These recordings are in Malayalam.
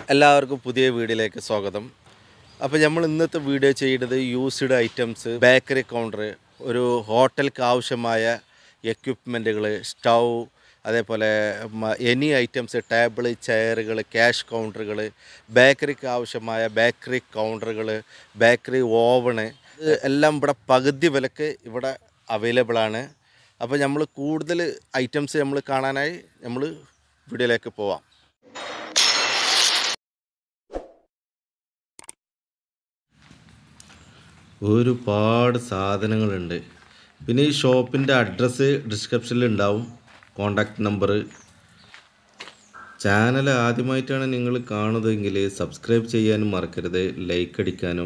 എല്ലാവർക്കും പുതിയ വീഡിയോയിലേക്ക് സ്വാഗതം അപ്പോൾ നമ്മൾ ഇന്നത്തെ വീഡിയോ ചെയ്യുന്നത് യൂസ്ഡ് ഐറ്റംസ് ബേക്കറി കൗണ്ടർ ഒരു ഹോട്ടലിക്ക് ആവശ്യമായ എക്യുപ്മെൻറ്റുകൾ സ്റ്റൗ അതേപോലെ മ- എനി ഐറ്റംസ് ടേബിൾ ചെയറുകൾ ക്യാഷ് കൗണ്ടറുകൾ ബേക്കറിക്ക് ആവശ്യമായ ബേക്കറി കൗണ്ടറുകൾ ബേക്കറി ഓവണ് ഇത് എല്ലാം ഇവിടെ പകുതി വിലക്ക് ഇവിടെ അവൈലബിൾ ആണ് അപ്പോൾ നമ്മൾ കൂടുതൽ ഐറ്റംസ് നമ്മൾ കാണാനായി നമ്മൾ വീഡിയോയിലേക്ക് പോവാം ഒരുപാട് സാധനങ്ങളുണ്ട് പിന്നെ ഈ ഷോപ്പിൻ്റെ അഡ്രസ്സ് ഡിസ്ക്രിപ്ഷനിൽ ഉണ്ടാവും കോണ്ടാക്ട് നമ്പർ ചാനൽ ആദ്യമായിട്ടാണ് നിങ്ങൾ കാണുന്നതെങ്കിൽ സബ്സ്ക്രൈബ് ചെയ്യാനും മറക്കരുത് ലൈക്ക് അടിക്കാനും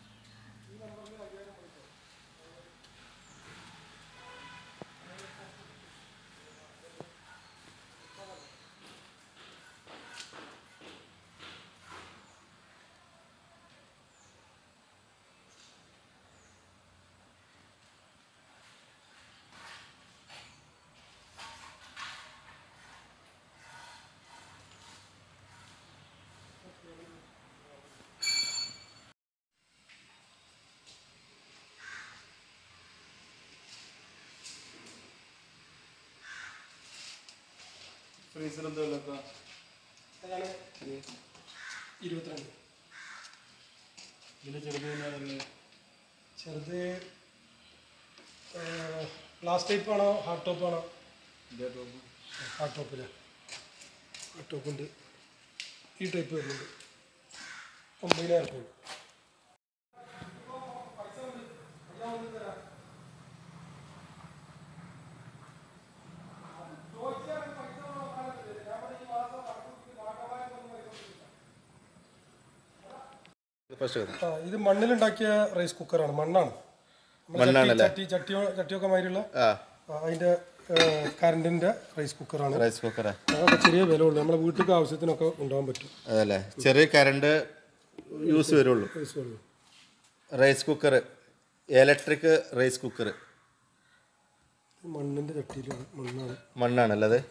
ഫ്രീസർ എന്താ ഉള്ളപ്പോ ഇരുപത്തിരണ്ട് ഇതിൽ ചെറുത് തന്നെയാണല്ലേ ചെറുത് ഗ്ലാസ് ടൈപ്പ് ആണോ ഹാർഡ് ടോപ്പ് ആണോ ഹാർഡ് ടോപ്പില്ല ഹാർഡ് ടോപ്പ് ഉണ്ട് ഈ ടൈപ്പ് വരുന്നുണ്ട് ഒമ്പതിനായിരം രൂപ ഫസ്റ്റ് ആ ഇത് മണ്ണിലുണ്ടാക്കിയ റൈസ് കുക്കറാണ് മണ്ണാണ് നമ്മളെ ചട്ടി- മണ്ണാണല്ലേ? ചട്ടി ചട്ടിയോ ചട്ടിയൊക്കെ മാതിരിയുള്ള ആ ആ, അതിന്റെ കറണ്ടിന്റെ റൈസ് കുക്കറാണ് റൈസ് കുക്കറാ അതൊക്കെ ചെറിയ വില ഉള്ളൂ നമ്മളെ വീട്ടിലേക്ക് ആവശ്യത്തിനൊക്കെ ഉണ്ടാകാൻ പറ്റും അതല്ലേ ചെറിയ കറണ്ട് യൂസ് വരുള്ളൂ റൈസ് ഉള്ളൂ rice cooker electric rice cooker മണ്ണിന്റെ ചട്ടിയിലാണ് മണ്ണാണ് മണ്ണാണല്ലേ അത്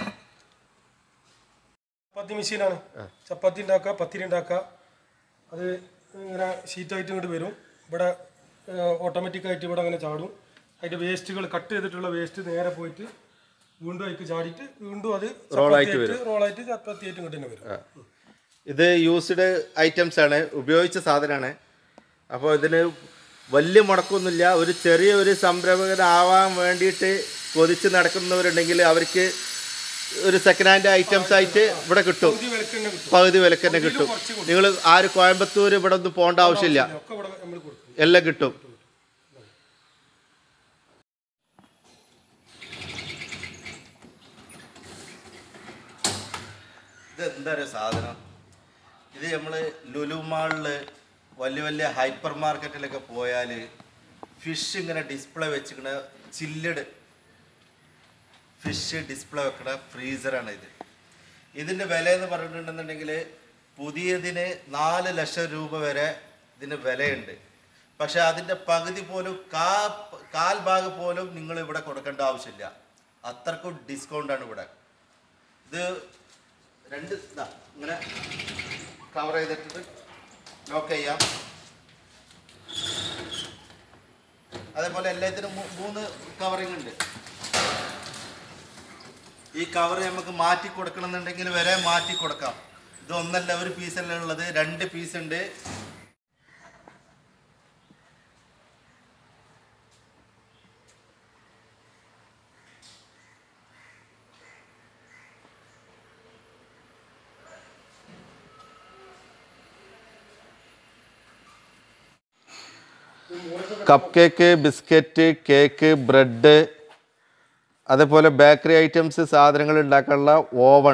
ചപ്പാത്തി മെഷീനാണ് ചപ്പാത്തി ഉണ്ടാക്കുക പത്തിരി ഉണ്ടാക്കുക അത് ഇങ്ങനെ ഷീറ്റായിട്ട് ഇങ്ങോട്ട് വരും ഇവിടെ ഓട്ടോമാറ്റിക് ആയിട്ട് ഇവിടെ അങ്ങനെ ചാടും അതിന്റെ വേസ്റ്റുകൾ കട്ട് ചെയ്തിട്ടുള്ള വേസ്റ്റ് നേരെ പോയിട്ട് വീണ്ടും അതിക്ക് ചാടിയിട്ട് വീണ്ടും അത് റോളായിട്ട് റോളായിട്ട് ചപ്പാത്തി ആയിട്ട് ഇങ്ങോട്ട് തന്നെ വരും ഇത് യൂസ്ഡ് ഐറ്റംസ് ആണ് ഉപയോഗിച്ച സാധനമാണ് അപ്പോൾ ഇതിന് വലിയ മുടക്കമൊന്നുമില്ല ഒരു ചെറിയ ഒരു സംരംഭകനാവാൻ വേണ്ടിയിട്ട് കൊതിച്ച് നടക്കുന്നവരുണ്ടെങ്കിൽ അവർക്ക് ഒരു സെക്കൻഡ് ഹാൻഡ് ഐറ്റംസ് ആയിട്ട് ഇവിടെ കിട്ടും പുതിയ വിലക്ക് തന്നെ കിട്ടും പകുതി വിലക്ക് തന്നെ കിട്ടും നിങ്ങൾ ആര് കോയമ്പത്തൂർ ഇവിടെ ഒന്നും പോകേണ്ട ആവശ്യമില്ല ഒക്കെ ഇവിടെ നമ്മൾ കൊടുക്കും എല്ലാം കിട്ടും ഇത് എന്താ ഒരു സാധനം ഇത് നമ്മൾ ലുലു മാളില് വലിയ വലിയ ഹൈപ്പർ മാർക്കറ്റിലൊക്കെ പോയാൽ ഫിഷ് ഇങ്ങനെ ഡിസ്പ്ലേ വെച്ചിക്കണ ചില്ലഡ് ഫിഷ് ഡിസ്പ്ലേ വെക്കണ ഫ്രീസറാണ് ഇത് ഇതിൻ്റെ വില എന്ന് പറഞ്ഞിട്ടുണ്ടെന്നുണ്ടെങ്കിൽ പുതിയതിന് നാല് ലക്ഷം രൂപ വരെ ഇതിന് വിലയുണ്ട് പക്ഷെ അതിൻ്റെ പകുതി പോലും കാ കാൽ ഭാഗം പോലും നിങ്ങൾ ഇവിടെ കൊടുക്കേണ്ട ആവശ്യമില്ല അത്രക്കും ഡിസ്കൗണ്ടാണ് ഇവിടെ ഇത് രണ്ട് ഇതാ ഇങ്ങനെ കവർ ചെയ്തിട്ട് ലോക്ക് ചെയ്യാം അതേപോലെ എല്ലാത്തിനും മൂ- മൂന്ന് കവറിങ് ഉണ്ട് ഈ കവർ നമുക്ക് മാറ്റി കൊടുക്കണമെന്നുണ്ടെങ്കിൽ വരെ മാറ്റി കൊടുക്കാം ഇത് ഒന്നല്ല ഒരു പീസല്ല ഉള്ളത് രണ്ട് പീസ് ഉണ്ട് cupcake biscuit cake bread അതേപോലെ ബേക്കറി ഐറ്റംസ് സാധനങ്ങൾ ഉണ്ടാക്കാനുള്ള ഓവൺ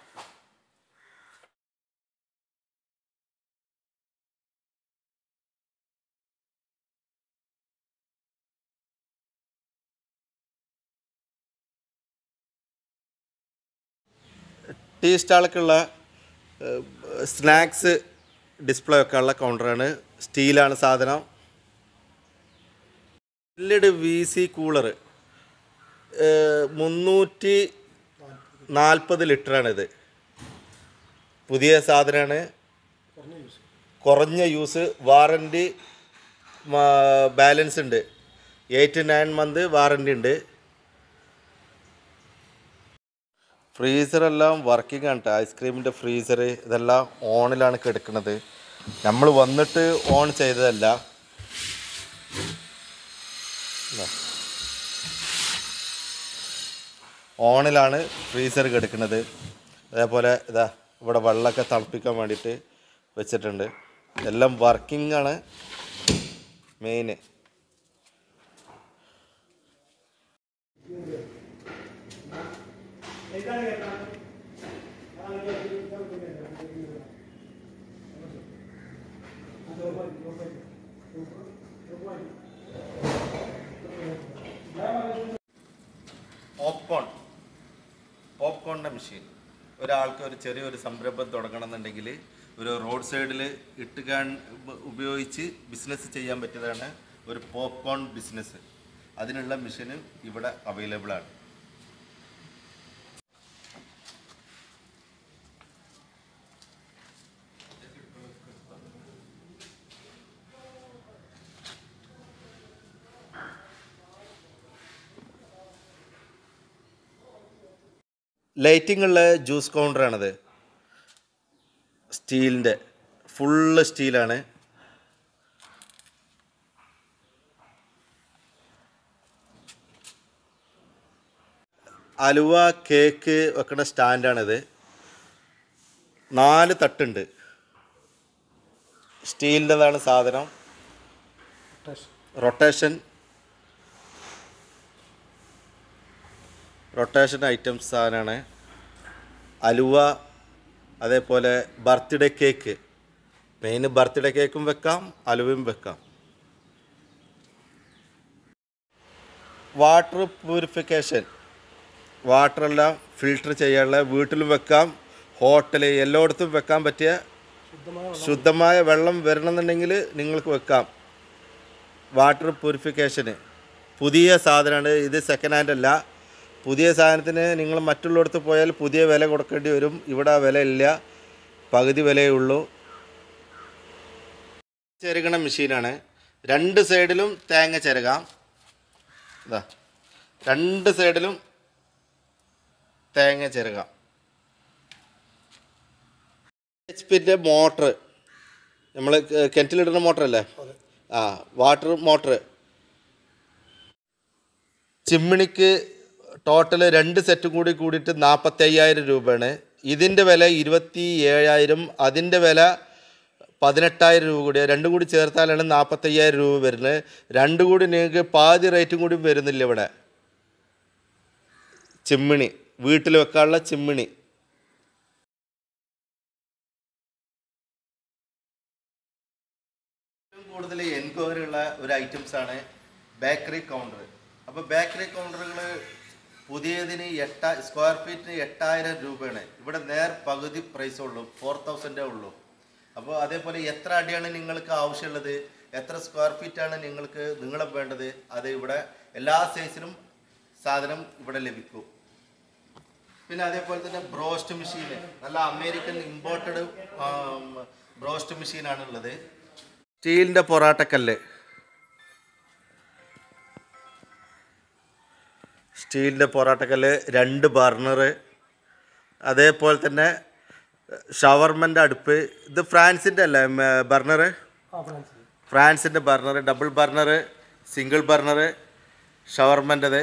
ടീ സ്റ്റാൾക്കുള്ള സ്നാക്സ് ഡിസ്പ്ലേ വെക്കാനുള്ള കൗണ്ടറാണ് സ്റ്റീലാണ് സാധനം എല്ലഡ് വി സി കൂളർ മുന്നൂറ്റി നാൽപ്പത് ലിറ്ററാണിത് പുതിയ സാധനമാണ് കുറഞ്ഞ യൂസ് കുറഞ്ഞ യൂസ് വാറൻറ്റി ബാലൻസ് ഉണ്ട് എയ്റ്റ് നയൻ മന്ത് വാറൻറ്റി ഉണ്ട് ഫ്രീസറെല്ലാം വർക്കിംഗ് ആണ് കേട്ടോ ഐസ്ക്രീമിൻ്റെ ഫ്രീസർ ഇതെല്ലാം ഓണിലാണ് കിടക്കുന്നത് നമ്മൾ വന്നിട്ട് ഓൺ ചെയ്തതല്ല ഇതാ. ഓണിലാണ് ഫ്രീസർ കിടക്കുന്നത് അതേപോലെ ഇതാ ഇവിടെ വെള്ളമൊക്കെ തിളപ്പിക്കാൻ വേണ്ടിയിട്ട് വെച്ചിട്ടുണ്ട് എല്ലാം വർക്കിംഗ് ആണ് മെയിൻ പോപ്കോൺ പോപ്കോണിൻ്റെ മെഷീൻ ഒരാൾക്ക് ഒരു ചെറിയൊരു സംരംഭം തുടങ്ങണമെന്നുണ്ടെങ്കിൽ ഒരു റോഡ് സൈഡിൽ ഇട്ടുകാൻ ഉപയോഗിച്ച് ബിസിനസ് ചെയ്യാൻ പറ്റിയതാണ് ഒരു പോപ്കോൺ ബിസിനസ് അതിനുള്ള മെഷീനും ഇവിടെ അവൈലബിൾ ആണ് ലൈറ്റിംഗ് ഉള്ള ജ്യൂസ് കൗണ്ടറാണത് സ്റ്റീലിൻ്റെ ഫുള്ള് സ്റ്റീലാണ് അലുവ കേക്ക് വെക്കുന്ന സ്റ്റാൻഡാണിത് നാല് തട്ടുണ്ട് സ്റ്റീലിൻ്റെതാണ് സാധനം ടെസ്റ്റ് റൊട്ടേഷൻ റൊട്ടേഷൻ ഐറ്റംസ് സാധനമാണ് അലുവ അതേപോലെ ബർത്ത്ഡേ കേക്ക് മെയിൻ ബർത്ത്ഡേ കേക്കും വെക്കാം അലുവയും വെക്കാം വാട്ടർ പ്യൂരിഫിക്കേഷൻ വാട്ടറെല്ലാം ഫിൽട്ടർ ചെയ്യാനുള്ള വീട്ടിലും വെക്കാം ഹോട്ടൽ എല്ലായിടത്തും വെക്കാൻ പറ്റിയ ശുദ്ധമായ ശുദ്ധമായ വെള്ളം വരണമെന്നുണ്ടെങ്കിൽ നിങ്ങൾക്ക് വെക്കാം വാട്ടർ പ്യൂരിഫിക്കേഷന് പുതിയ സാധനമാണ് ഇത് സെക്കൻഡ് ഹാൻഡ് അല്ല പുതിയ സാധനത്തിന് നിങ്ങൾ മറ്റുള്ളിടത്ത് പോയാൽ പുതിയ വില കൊടുക്കേണ്ടി വരും ഇവിടെ ആ വില ഇല്ല പകുതി വിലയേ ഉള്ളൂ ചെരുകണ മെഷീനാണ് രണ്ട് സൈഡിലും തേങ്ങ ചിരകാം ഇതാ രണ്ട് സൈഡിലും തേങ്ങ ചിരകാം എച്ച് പിൻ്റെ മോട്ടർ നമ്മൾ കിണറ്റിലിടുന്ന മോട്ടറല്ലേ അതെ ആ വാട്ടർ മോട്ടർ ചിമ്മിണിക്ക് ടോട്ടൽ രണ്ട് സെറ്റും കൂടി കൂടിയിട്ട് നാൽപ്പത്തി അയ്യായിരം രൂപയാണ് ഇതിൻ്റെ വില ഇരുപത്തി ഏഴായിരം അതിൻ്റെ വില പതിനെട്ടായിരം രൂപ കൂടി രണ്ടും കൂടി ചേർത്താലാണ് നാൽപ്പത്തയ്യായിരം രൂപ വരുന്നത് രണ്ടും കൂടി നിങ്ങൾക്ക് പാതി റേറ്റും കൂടി വരുന്നില്ല ഇവിടെ ചിമ്മിണി വീട്ടിൽ വെക്കാനുള്ള ചിമ്മിണി ഏറ്റവും കൂടുതൽ എൻക്വയറി ഉള്ള ഒരു ഐറ്റംസ് ആണ് ബേക്കറി കൗണ്ടർ അപ്പോൾ ബേക്കറി കൗണ്ടറുകൾ പുതിയതിന് എട്ട സ്ക്വയർ ഫീറ്റിന് എട്ടായിരം രൂപയാണ് ഇവിടെ നേർ പകുതി പ്രൈസേ ഉള്ളൂ ഫോർ തൗസൻഡേ ഉള്ളൂ അപ്പോൾ അതേപോലെ എത്ര അടിയാണ് നിങ്ങൾക്ക് ആവശ്യമുള്ളത് എത്ര സ്ക്വയർ ഫീറ്റാണ് നിങ്ങൾക്ക് നീളം വേണ്ടത് അത് ഇവിടെ എല്ലാ സൈസിലും സാധനം ഇവിടെ ലഭിക്കും പിന്നെ അതേപോലെ തന്നെ ബ്രോസ്റ്റ് മെഷീൻ നല്ല അമേരിക്കൻ ഇമ്പോർട്ടഡ് ബ്രോസ്റ്റ് മെഷീനാണ് ഉള്ളത് സ്റ്റീലിൻ്റെ പൊറാട്ടക്കല്ല് സ്റ്റീലിൻ്റെ പൊറാട്ടക്കല്ല് രണ്ട് ബർണർ അതേപോലെ തന്നെ ഷവർമൻ്റെ അടുപ്പ് ഇത് ഫ്രാൻസിൻ്റെ അല്ലേ ബർണർ ആ ഫ്രാൻസ് ഫ്രാൻസിൻ്റെ burner double burner single burner ഷവർമൻ്റെത്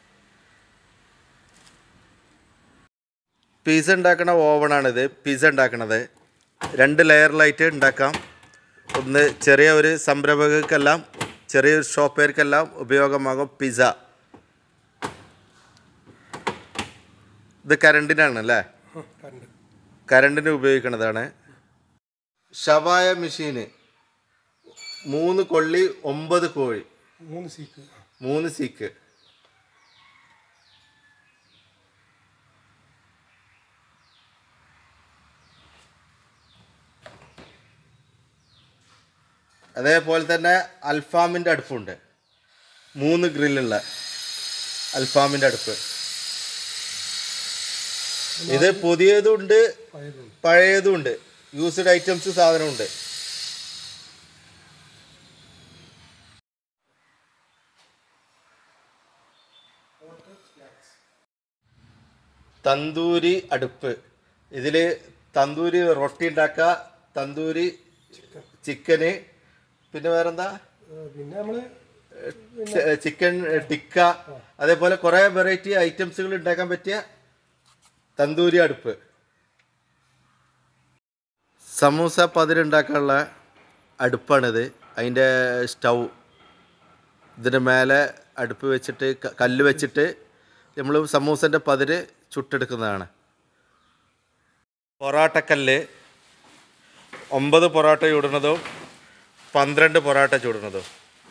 പിസ്സ ഉണ്ടാക്കുന്ന ഓവണാണിത് പിസ്സ ഉണ്ടാക്കണത് രണ്ട് ലെയറിലായിട്ട് ഉണ്ടാക്കാം ഒന്ന് ചെറിയ ഒരു സംരംഭകർക്കെല്ലാം ചെറിയൊരു ഷോപ്പുകാർക്കെല്ലാം ഉപയോഗമാകും പിസ്സ ഇത് കരണ്ടിനാണ് അല്ലേ കറണ്ട് കരണ്ടിന് ഉപയോഗിക്കുന്നതാണ് ഷവായ മെഷീന് മൂന്ന് കൊള്ളി ഒമ്പത് കോഴി മൂന്ന് സീക്ക് മൂന്ന് സീക്ക് അതേപോലെ തന്നെ അൽഫാമിൻ്റെ അടുപ്പുണ്ട് മൂന്ന് ഗ്രില്ലുള്ള അൽഫാമിൻ്റെ അടുപ്പ് ഇത് പുതിയതുണ്ട് പഴയതുണ്ട് പഴയതും ഉണ്ട് യൂസ്ഡ് ഐറ്റംസ് സാധനമുണ്ട് തന്തൂരി അടുപ്പ് ഇതിൽ തന്തൂരി റൊട്ടി ഉണ്ടാക്കുക തന്തൂരി ചിക്കന് പിന്നെ വേറെന്താ ഏഹ് പിന്നെ നമ്മള് ച- ചിക്കൻ ടിക്ക അതേപോലെ കുറേ വെറൈറ്റി ഐറ്റംസുകൾ ഉണ്ടാക്കാൻ പറ്റിയ തന്തൂരി അടുപ്പ് സമൂസ പതിരുണ്ടാക്കാനുള്ള അടുപ്പാണിത് അതിൻ്റെ സ്റ്റൗ ഇതിൻ്റെ മേലെ അടുപ്പ് വെച്ചിട്ട് ക- കല്ല് വെച്ചിട്ട് നമ്മൾ സമൂസൻ്റെ പതിര് ചുട്ടെടുക്കുന്നതാണ് പൊറാട്ടക്കല്ല് ഒമ്പത് പൊറോട്ട ചൂടുന്നതും പന്ത്രണ്ട് പൊറോട്ട ചൂടുന്നതും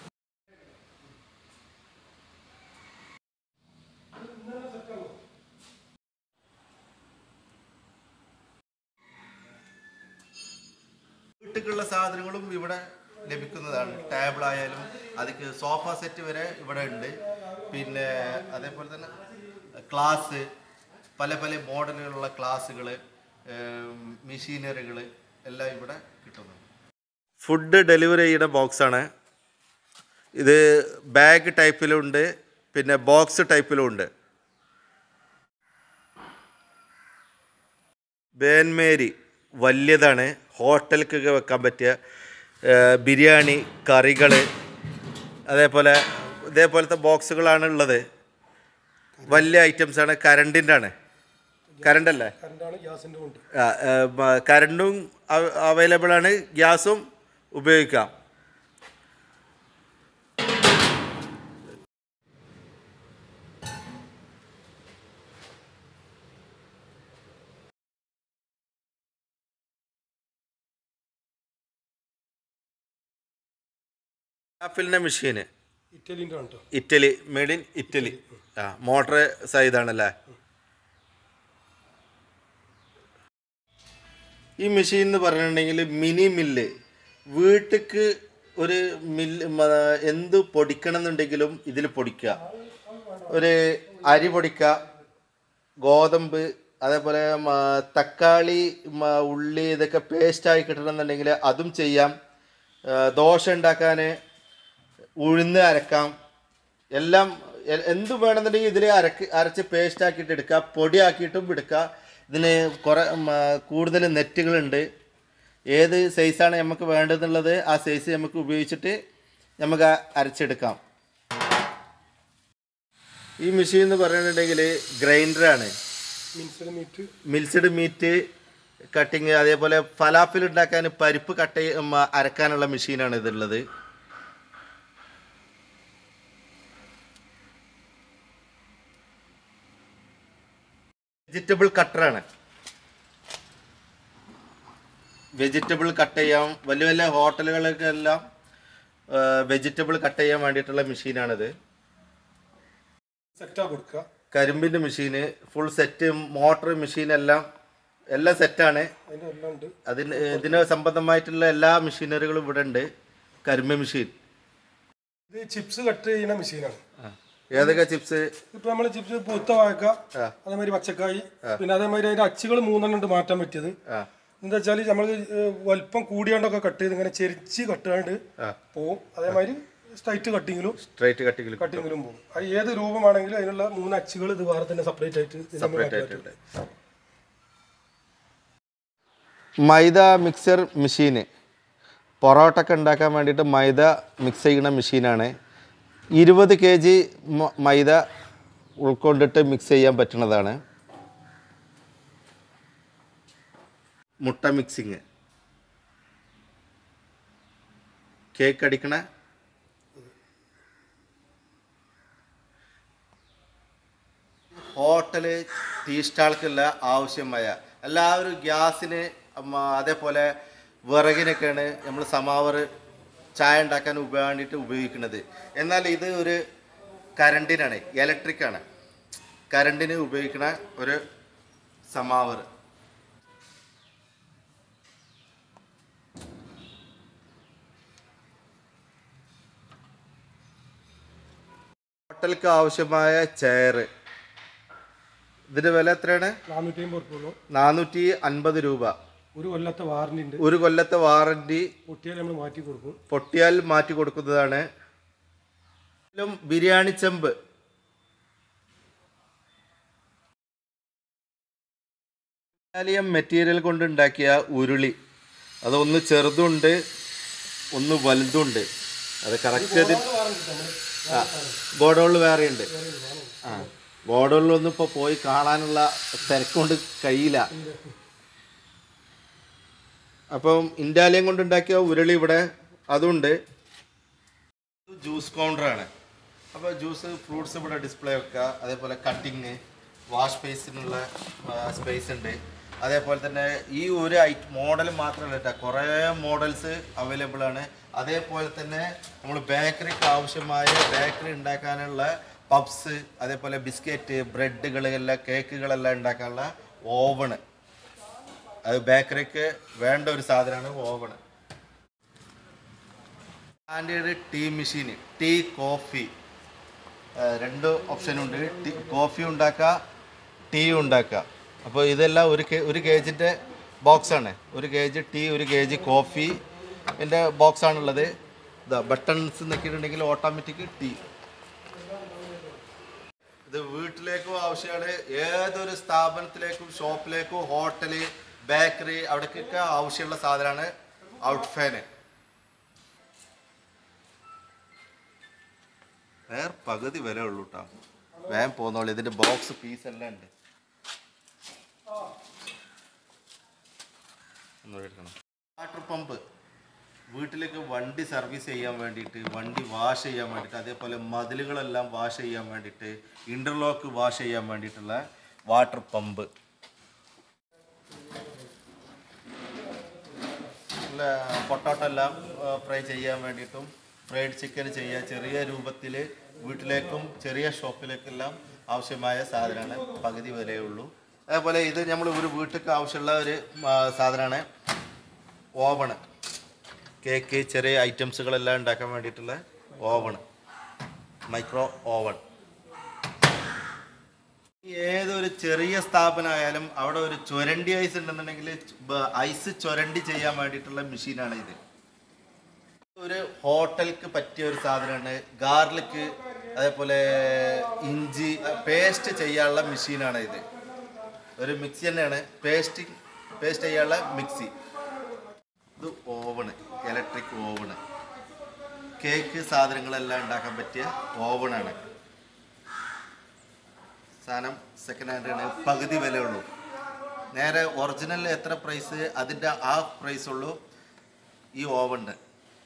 വീട്ടിലുള്ള സാധനങ്ങളും ഇവിടെ ലഭിക്കുന്നതാണ് ടേബിൾ ആയാലും അതിക്ക് സോഫ സെറ്റ് വരെ ഇവിടെ ഉണ്ട് പിന്നെ അതേപോലെ തന്നെ ക്ലാസ് പല പല മോഡലുകളുള്ള ക്ലാസ്സുകൾ മെഷീനറികൾ എല്ലാം ഇവിടെ കിട്ടുന്നുണ്ട് ഫുഡ് ഡെലിവറി ചെയ്യുന്ന ബോക്സാണ് ഇത് ബാഗ് ടൈപ്പിലുണ്ട് പിന്നെ ബോക്സ് ടൈപ്പിലും ഉണ്ട് ബേൻമേരി വലിയതാണ് ഹോട്ടലിക്കൊക്കെ വെക്കാൻ പറ്റിയ ആ, ബിരിയാണി കറികൾ അതേപോലെ ഇതേപോലത്തെ ബോക്സുകളാണ് ഉള്ളത് വലിയ ഐറ്റംസാണ് കരണ്ടിൻ്റെ ആണ് കരണ്ട് അല്ലേ കറണ്ടാണ് ഗ്യാസിന്റെ കൊണ്ട് ആ, ആ, മ- കരണ്ടും അവൈലബിൾ ആണ് ഗ്യാസും ഉപയോഗിക്കാം ആപ്പിളിൻ്റെ മെഷീന് ഇറ്റലിന്റെ ആണ് ട്ടോ. ഇറ്റലി മെയ്ഡ് ഇൻ ഇറ്റലി ആ മോട്ടർ സൈതാണല്ലേ ഈ മെഷീൻ എന്ന് പറഞ്ഞിട്ടുണ്ടെങ്കിൽ മിനി മില്ല് വീട്ടിക്ക് ഒരു മില്ല് മ- എന്ത് പൊടിക്കണം എന്നുണ്ടെങ്കിലും ഇതിൽ പൊടിക്കുക ഒരു അരി പൊടിക്കുക ഗോതമ്പ് അതേപോലെ മ- തക്കാളി മ- ഉള്ളി ഇതൊക്കെ പേസ്റ്റായി കിട്ടണമെന്നുണ്ടെങ്കിൽ അതും ചെയ്യാം ആ, ദോശ ഉണ്ടാക്കാൻ ഉഴുന്ന് അരക്കാം എല്ലാം എ- എന്ത് വേണമെന്നുണ്ടെങ്കിൽ ഇതിൽ അരക്ക് അരച്ച് പേസ്റ്റ് ആക്കിയിട്ട് എടുക്കുക പൊടിയാക്കിയിട്ടും എടുക്കുക ഇതിന് കുറേ കൂടുതൽ നെറ്റുകളുണ്ട് ഏത് സൈസാണ് നമുക്ക് വേണ്ടതെന്നുള്ളത് ആ സൈസ് നമുക്ക് ഉപയോഗിച്ചിട്ട് നമുക്ക് അരച്ചെടുക്കാം ഈ മെഷീൻ എന്ന് പറയുന്നുണ്ടെങ്കിൽ ഗ്രൈൻഡറാണ് minced meat minced meat cutting അതേപോലെ ഫലാഫിൽ ഉണ്ടാക്കാൻ പരിപ്പ് കട്ട് ചെയ്യ- ഉം, അരക്കാനുള്ള മെഷീനാണ് ഇതുള്ളത് വെജിറ്റബിൾ കട്ടറാണ് വെജിറ്റബിൾ കട്ട് ചെയ്യാം വലിയ വലിയ ഹോട്ടലുകൾക്കെല്ലാം വെജിറ്റബിൾ കട്ട് ചെയ്യാൻ വേണ്ടിയിട്ടുള്ള മെഷീനാണിത് സെറ്റാ കൊടുക്കുക കരിമ്പിൻ്റെ മെഷീന് ഫുൾ സെറ്റ് മോട്ടർ മെഷീൻ എല്ലാം എല്ലാം സെറ്റാണ് അതിന്റെ എല്ലാം ഉണ്ട് അതിന് ഇതിന് സംബന്ധമായിട്ടുള്ള എല്ലാ മെഷീനറികളും ഇവിടെ ഉണ്ട് കരിമ്പ് മെഷീൻ ഇത് ചിപ്സ് കട്ട് ചെയ്യുന്ന മെഷീനാണ് ഏതൊക്കെ ചിപ്സ് ഇപ്പൊ നമ്മള് ചിപ്സ് പൂത്ത വാഴക്ക ആ. അതേമാതിരി പച്ചക്കായി പിന്നെ അതേമാതിരി അതിന്റെ അച്ചുകൾ മൂന്നെണ്ണം ഉണ്ട് മാറ്റാൻ പറ്റിയത് ആ എന്താ വെച്ചാൽ നമ്മൾ വലിപ്പം കൂടിയാണ്ടൊക്കെ കട്ട് ചെയ്ത് ഇങ്ങനെ ചെരിച്ച് കട്ടുകാണ്ട് ആ പോവും അതേമാതിരി സ്ട്രൈറ്റ് കട്ടിങ്ങിലും സ്ട്രൈറ്റ് കട്ടിങ്ങിൽ കട്ടിങ്ങിലും പോകും അത് ഏത് രൂപമാണെങ്കിലും അതിനുള്ള മൂന്ന് അച്ചുകൾ ഇത് വേറെ തന്നെ സെപ്പറേറ്റ് ആയിട്ട് ഇതിന് നമ്മൾ സെപ്പറേറ്റ് മാറ്റി ആയിട്ടുണ്ട് മൈദ മിക്സർ മെഷീന് പൊറോട്ടൊക്കെ ഉണ്ടാക്കാൻ വേണ്ടിയിട്ട് മൈദ മിക്സ് ചെയ്യുന്ന മെഷീനാണ് ഇരുപത് കെ ജി മൈദ ഉൾക്കൊണ്ടിട്ട് മിക്സ് ചെയ്യാൻ പറ്റുന്നതാണ് മുട്ട മിക്സിങ് കേക്ക് അടിക്കണ ഹോട്ടല് ടീ സ്റ്റാൾക്കുള്ള ആവശ്യമായ എല്ലാവരും ഗ്യാസിന് ഉം, അതേപോലെ വിറകിനൊക്കെയാണ് നമ്മൾ സമാവർ ചായ ഉണ്ടാക്കാൻ ഉപ വേണ്ടിയിട്ട് ഉപയോഗിക്കുന്നത് എന്നാൽ ഇത് ഒരു കരണ്ടിനാണ് ഇലക്ട്രിക്കാണ് കരണ്ടിന് ഉപയോഗിക്കുന്ന ഒരു സമാവർ ഹോട്ടലിക്ക് ആവശ്യമായ ചെയർ ഇതിന്റെ വില എത്രയാണ് നാനൂറ്റി അമ്പത് ഉറുപ്പുള്ളൂ നാനൂറ്റി അൻപത് രൂപ ഒരു കൊല്ലത്തെ വാറണ്ടി ഉണ്ട് ഒരു കൊല്ലത്തെ വാറണ്ടി പൊട്ടിയാൽ നമ്മൾ മാറ്റി കൊടുക്കും പൊട്ടിയാൽ മാറ്റി കൊടുക്കുന്നതാണ് ഇതിലും ബിരിയാണി ചെമ്പ് ഇറ്റാലിയൻ മെറ്റീരിയൽ കൊണ്ട് ഉണ്ടാക്കിയ ഉരുളി അത് ഒന്ന് ചെറുതുണ്ട് ഒന്ന് വലുതുണ്ട് അത് കറക്റ്റ് അത് ആ ഗോഡൗണിൽ വേറെ ഉണ്ട് ആ ഗോഡൗണിലൊന്നും ഇപ്പോൾ പോയി കാണാനുള്ള തിരക്കൊണ്ട് കഴിയില്ല അപ്പം ഇൻഡാലിയം കൊണ്ട് ഉണ്ടാക്കിയ ഉരുളി ഇവിടെ അതുണ്ട് ജ്യൂസ് കൗണ്ടറാണ് അപ്പോൾ ജ്യൂസ് ഫ്രൂട്ട്സ് ഇവിടെ ഡിസ്പ്ലേ വെക്കുക അതേപോലെ കട്ടിങ് വാഷ് സ്പേസിനുള്ള സ്പേസ് ഉണ്ട് അതേപോലെ തന്നെ ഈ ഒരു ഐറ്റ് മോഡൽ മാത്രമല്ല കേട്ടോ കുറേ മോഡൽസ് അവൈലബിൾ ആണ് അതേപോലെ തന്നെ നമ്മൾ ബേക്കറിക്ക് ആവശ്യമായ ബേക്കറി ഉണ്ടാക്കാനുള്ള പബ്സ് അതേപോലെ ബിസ്ക്കറ്റ് ബ്രെഡുകളെല്ലാം കേക്കുകളെല്ലാം ഉണ്ടാക്കാനുള്ള ഓവണ് അത് ബേക്കറിക്ക് വേണ്ട ഒരു സാധനമാണ് oven standard tea machine tea coffee രണ്ട് ഓപ്ഷനുണ്ട് ടീ കോഫി ഉണ്ടാക്കുക ടീ ഉണ്ടാക്കുക അപ്പോൾ ഇതെല്ലാം ഒരു കെ ഒരു കേജിൻ്റെ ബോക്സാണ് ഒരു കേജ് ടീ ഒരു കേജ് കോഫി എൻ്റെ ബോക്സാണുള്ളത് ഇതാ ബട്ടൺസ് നോക്കിയിട്ടുണ്ടെങ്കിൽ ഓട്ടോമാറ്റിക് ടീ ഇത് വീട്ടിലേക്കും ആവശ്യമാണ് ഏതൊരു സ്ഥാപനത്തിലേക്കും ഷോപ്പിലേക്കും ഹോട്ടല് ബേക്കറി അവിടേക്കൊക്കെ ആവശ്യമുള്ള സാധനമാണ് ഔട്ട് ഫാന് വേറെ പകുതി വില ഉള്ളൂ കേട്ടോ വേഗം പോന്നോളൂ ഇതിന്റെ ബോക്സ് പീസ് എല്ലാം ഉണ്ട് ഒന്നുകൂടി എടുക്കണം വാട്ടർ പമ്പ് വീട്ടിലേക്ക് വണ്ടി സർവീസ് ചെയ്യാൻ വേണ്ടിയിട്ട് വണ്ടി വാഷ് ചെയ്യാൻ വേണ്ടിയിട്ട് അതേപോലെ മതിലുകളെല്ലാം വാഷ് ചെയ്യാൻ വേണ്ടിയിട്ട് ഇൻ്റർലോക്ക് വാഷ് ചെയ്യാൻ വേണ്ടിയിട്ടുള്ള വാട്ടർ പമ്പ് നല്ല പൊട്ടോട്ടോ എല്ലാം ഫ്രൈ ചെയ്യാൻ വേണ്ടിയിട്ടും ഫ്രൈഡ് ചിക്കൻ ചെയ്യാൻ ചെറിയ രൂപത്തിൽ വീട്ടിലേക്കും ചെറിയ ഷോപ്പിലേക്കെല്ലാം ആവശ്യമായ സാധനമാണ് പകുതി വിലയേ ഉള്ളൂ അതേപോലെ ഇത് നമ്മൾ ഒരു വീട്ടിലേക്ക് ആവശ്യമുള്ള ഒരു ആ, സാധനമാണ് ഓവണ് കേക്ക് ചെറിയ ഐറ്റംസുകളെല്ലാം ഉണ്ടാക്കാൻ വേണ്ടിയിട്ടുള്ള ഓവൺ മൈക്രോ ഓവൺ ഏതൊരു ചെറിയ സ്ഥാപനമായാലും അവിടെ ഒരു ചുരണ്ടി ഐസ് ഉണ്ടെന്നുണ്ടെങ്കിൽ ബ- ഐസ് ചുരണ്ടി ചെയ്യാൻ വേണ്ടിയിട്ടുള്ള മെഷീനാണ് ഇത് ഒരു ഹോട്ടലിക്ക് പറ്റിയ ഒരു സാധനമാണ് ഗാർലിക് അതേപോലെ ഇഞ്ചി പേസ്റ്റ് ചെയ്യാനുള്ള മെഷീനാണ് ഇത് ഒരു മിക്സി തന്നെയാണ് പേസ്റ്റ് പേസ്റ്റ് ചെയ്യാനുള്ള മിക്സി ഇത് ഓവണ് ഇലക്ട്രിക് ഓവണ് കേക്ക് സാധനങ്ങളെല്ലാം ഉണ്ടാക്കാൻ പറ്റിയ ഓവണാണ് സാധനം സെക്കൻഡ് ഹാൻഡ് ആണ് പകുതി വില ഉള്ളൂ നേരെ ഒറിജിനൽ എത്ര പ്രൈസ് അതിൻ്റെ ഹാഫ് പ്രൈസ് ഉള്ളൂ ഈ ഓവണിന്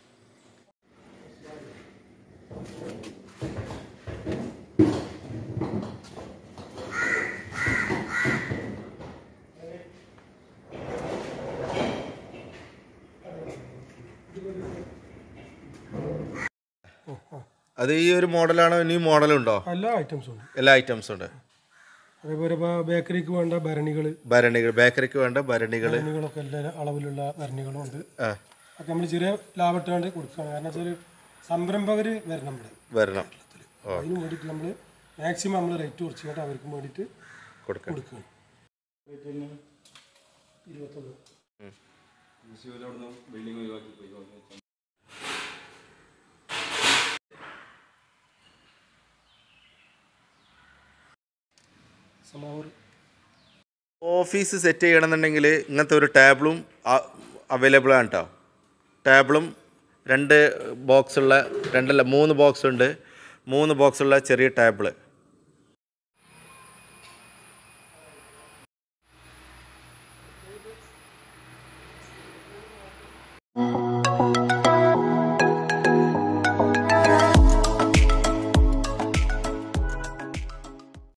അത് ഈ ഒരു മോഡലാണോ ഇനി മോഡലുണ്ടോ എല്ലാ ഐറ്റംസും ഉണ്ട് എല്ലാ ഐറ്റംസും ഉണ്ട് അതേപോലെ ഇപ്പോൾ ബേക്കറിക്ക് വേണ്ട ഭരണികൾ ഭരണികൾ ബേക്കറിക്ക് വേണ്ട ഭരണികൾ ഭരണികളൊക്കെ എല്ലാ അളവിലുള്ള ഭരണികളും ഉണ്ട് ആ അതൊക്കെ നമ്മൾ ചെറിയ ലാഭട്ടാണ്ട് കൊടുക്കുകയാണ് കാരണം വെച്ചാൽ സംരംഭകർ വരണം നമ്മുടെ വരണം ഓ അതിന് വേണ്ടിയിട്ട് നമ്മൾ മാക്സിമം നമ്മൾ റേറ്റ് കുറച്ചിട്ട് അവർക്ക് വേണ്ടിയിട്ട് കൊടുക്കണം കൊടുക്കുകയാണ് ഇരുപത്തൊന്ന് സമാവർ ഓഫീസ് സെറ്റ് ചെയ്യണമെന്നുണ്ടെങ്കിൽ ഇങ്ങനത്തെ ഒരു ടേബിളും അവൈലബിൾ ആണ് കേട്ടോ ടേബിളും രണ്ട് ബോക്സുള്ള രണ്ടല്ല മൂന്ന് ബോക്സ് ഉണ്ട് മൂന്ന് ബോക്സുള്ള ചെറിയ ടേബിള്